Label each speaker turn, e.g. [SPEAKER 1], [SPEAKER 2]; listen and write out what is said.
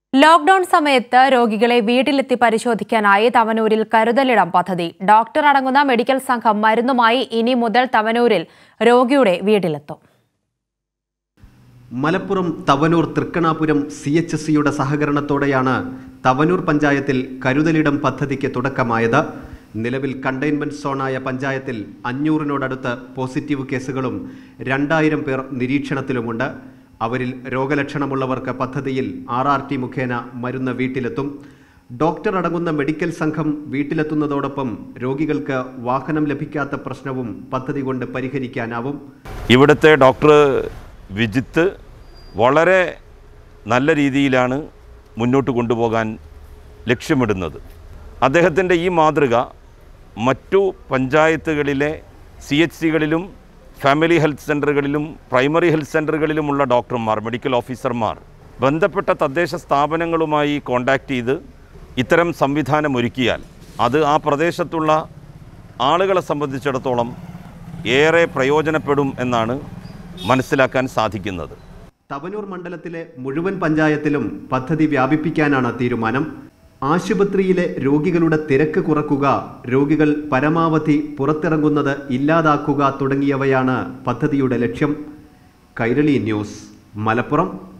[SPEAKER 1] lockdown സമയത്ത് രോഗികളെ വീട്ടിലെത്തി പരിശോധിക്കാനായി തവനൂരിൽ കരുതലിടം പദ്ധതി ഡോക്ടർ അടങ്ങുന്ന മെഡിക്കൽ സംഘം മരുന്നുമായി ഇനി മുതൽ തവനൂരിൽ രോഗിയുടെ വീട്ടിലെത്തും
[SPEAKER 2] Malappuram Thavanur Thrikkanapuram C H S സിയുടെ സഹകരണത്തോടെയാണ് തവനൂർ പഞ്ചായത്തിൽ കരുതലിടം പദ്ധതിക്ക് തുടക്കമായത് നിലവിൽ കണ്ടെയ്ൻമെന്റ് സോണായ പഞ്ചായത്തിൽ അഞ്ഞൂറിനോടടുത്ത് പോസിറ്റീവ് കേസുകളും രണ്ടായിരം പേർ നിരീക്ഷണത്തിലുമുണ്ട് അവരിൽ രോഗലക്ഷണമുള്ളവർക്ക് പദ്ധതിയിൽ ആർ ആർ ടി മുഖേന മരുന്ന് വീട്ടിലെത്തും ഡോക്ടർ അടങ്ങുന്ന മെഡിക്കൽ സംഘം വീട്ടിലെത്തുന്നതോടൊപ്പം രോഗികൾക്ക് വാഹനം ലഭിക്കാത്ത പ്രശ്നവും പദ്ധതി കൊണ്ട് പരിഹരിക്കാനാവും
[SPEAKER 3] ഇവിടുത്തെ ഡോക്ടർ വിജിത്ത് വളരെ നല്ല രീതിയിലാണ് മുന്നോട്ട് കൊണ്ടുപോകാൻ ലക്ഷ്യമിടുന്നത് അദ്ദേഹത്തിൻ്റെ ഈ മാതൃക മറ്റു പഞ്ചായത്തുകളിലെ സി എച്ച് സികളിലും ഫാമിലി ഹെൽത്ത് സെൻ്ററുകളിലും പ്രൈമറി ഹെൽത്ത് സെൻ്ററുകളിലുമുള്ള ഡോക്ടർമാർ മെഡിക്കൽ ഓഫീസർമാർ ബന്ധപ്പെട്ട തദ്ദേശ സ്ഥാപനങ്ങളുമായി കോണ്ടാക്ട് ചെയ്ത് ഇത്തരം സംവിധാനം ഒരുക്കിയാൽ അത് ആ പ്രദേശത്തുള്ള ആളുകളെ സംബന്ധിച്ചിടത്തോളം ഏറെ പ്രയോജനപ്പെടും എന്നാണ് മനസ്സിലാക്കാൻ സാധിക്കുന്നത്
[SPEAKER 2] തവനൂർ മണ്ഡലത്തിലെ മുഴുവൻ പഞ്ചായത്തിലും പദ്ധതി വ്യാപിപ്പിക്കാനാണ് തീരുമാനം ആശുപത്രിയിലെ രോഗികളുടെ തിരക്ക് കുറക്കുക രോഗികൾ പരമാവധി പുറത്തിറങ്ങുന്നത് ഇല്ലാതാക്കുക തുടങ്ങിയവയാണ് പദ്ധതിയുടെ ലക്ഷ്യം കൈരളി ന്യൂസ് മലപ്പുറം